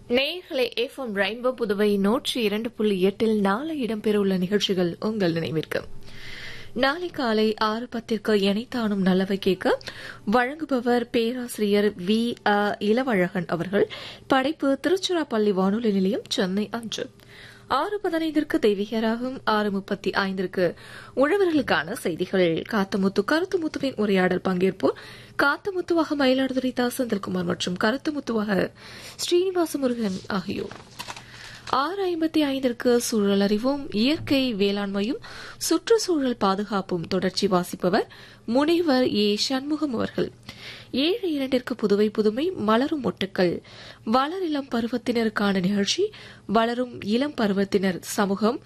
நேயர்களே FM rainbow Puduvai நூற்றி இரண்டு புள்ளி எட்டில் நாளை இடம்பெறவுள்ள நிகழ்ச்சிகள் உங்கள் நினைவிற்கு நாளை காலை ஆறு பத்திற்கு எனைத்தானும் நல்லவை கேட்க வழங்குபவர் பேராசிரியர் வி அ இளவழகன் அவர்கள் படைப்பு திருச்சிராப்பள்ளி வானொலி நிலையம் சென்னை அன்று ஆறு பதினைந்திற்கு தெய்வீகராகும் ஆறு முப்பத்தி ஐந்திற்கு உழவர்களுக்கான செய்திகள் காத்தமுத்து கருத்துமுத்துவின் உரையாடல் பங்கேற்போர் காத்தமுத்துவாக மயிலாடுதுறை தா செந்தில்குமார் மற்றும் கருத்துமுத்துவாக ஸ்ரீனிவாச முருகன் ஆகியோர் ஆறு ஐம்பத்தி ஐந்திற்கு சூழல் அறிவும் இயற்கை வேளாண்மையும் சுற்றுச்சூழல் பாதுகாப்பும் தொடர்ச்சி வாசிப்பவர் முனைவர் ஏ சண்முகம் அவர்கள் ஏழு இரண்டிற்கு புதுவை புதுமை மலரும் மொட்டுக்கள் வளர் இளம் பருவத்தினருக்கான நிகழ்ச்சி வளரும் இளம் பருவத்தினர் சமூகம்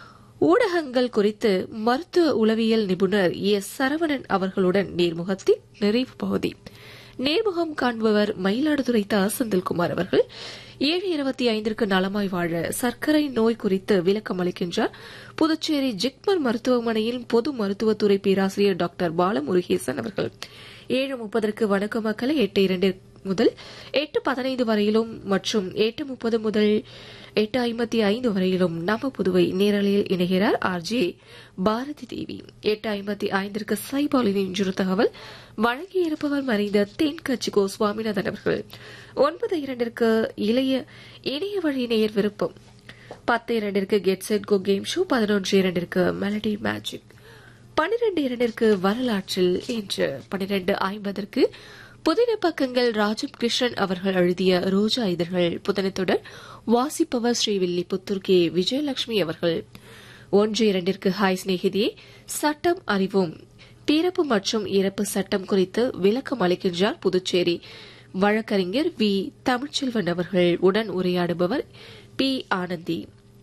ஊடகங்கள் குறித்து மருத்துவ உளவியல் நிபுணர் எஸ் சரவணன் அவர்களுடன் நேர்முகத்தின் நிறைவு பகுதி நேர்முகம் காண்பவர் மயிலாடுதுறை தா செந்தில்குமார் அவர்கள் ஏழு இருபத்தி ஐந்திற்கு நலமாய் வாழ சர்க்கரை நோய் குறித்து விளக்கம் அளிக்கின்றார் புதுச்சேரி ஜிக்மர் மருத்துவமனையின் பொது மருத்துவத்துறை பேராசிரியர் டாக்டர் பாலமுருகேசன் அவர்கள் ஏழு முப்பதற்கு வணக்க மக்களை எட்டு இரண்டு முதல் எட்டு பதினைந்து வரையிலும் மற்றும் எட்டு முப்பது முதல் எட்டு ஐம்பத்தி ஐந்து வரையிலும் நம்ம புதுவை நேரலையில் இணைகிறார் ஆர் ஜே பாரதி தேவி எட்டு ஐம்பத்தி ஐந்திற்கு சைபாலின் இன்று தகவல் வழங்கியிருப்பவர் மறைந்த தென்கட்சி கோ சுவாமிநாதன் அவர்கள் ஒன்பது இரண்டிற்கு இளைய இணைய வழி நேயர் விருப்பம் பத்து இரண்டிற்கு get set go game show பதினொன்று இரண்டிற்கு மெலடி மேஜிக் பனிரெண்டு இரண்டிற்கு வரலாற்றில் இன்று பனிரெண்டு ஐம்பதற்கு புதின பக்கங்கள் ராஜம் கிருஷ்ணன் அவர்கள் எழுதிய ரோஜா இதழ்கள் புதனத்துடன் வாசிப்பவர் ஸ்ரீவில்லி புத்தூர் கே விஜயலட்சுமி அவர்கள் ஒன்று இரண்டிற்கு ஹாய் சிநேகிதியே சட்டம் அறிவோம் பிறப்பு மற்றும் இறப்பு சட்டம் குறித்து விளக்கம் அளிக்கின்றார் புதுச்சேரி வழக்கறிஞர் வி தமிழ்ச்செல்வன் அவர்கள் உடன் உரையாடுபவர் பி ஆனந்தி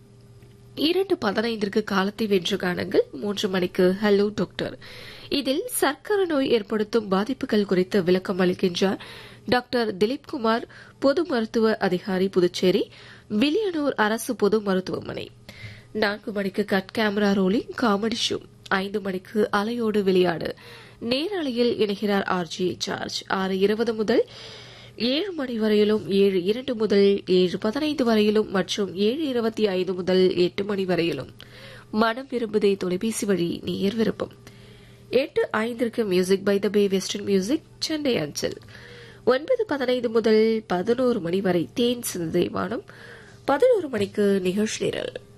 இரண்டு பதினைந்திற்கு காலத்தை வென்று காணுங்கள் மூன்று மணிக்கு ஹலோ டாக்டர் இதில் சர்க்கரை நோய் ஏற்படுத்தும் பாதிப்புகள் குறித்து விளக்கம் அளிக்கின்றார் டாக்டர் திலீப்குமார் பொது மருத்துவ அதிகாரி புதுச்சேரி வில்லியனூர் அரசு பொது மருத்துவமனை நான்கு மணிக்கு cut camera rolling comedy show ஐந்து மணிக்கு அலையோடு விளையாடு நேரலையில் இணைகிறார் ஆர் ஜி ஜார்ஜ் ஆறு இருபது முதல் ஏழு மணி வரையிலும் ஏழு இரண்டு முதல் ஏழு பதினைந்து வரையிலும் மற்றும் ஏழு இருபத்தி ஐந்து முதல் எட்டு மணி வரையிலும் மனம் விரும்புதே தொலைபேசி வழி நேர் விருப்பம் எட்டு ஐந்திற்கு music by the bay western music Chennai அஞ்சல் ஒன்பது பதினைந்து முதல் பதினோரு மணி வரை தேன் சிந்தை வானம் பதினோரு மணிக்கு நிகழ்ச்சி நிரல்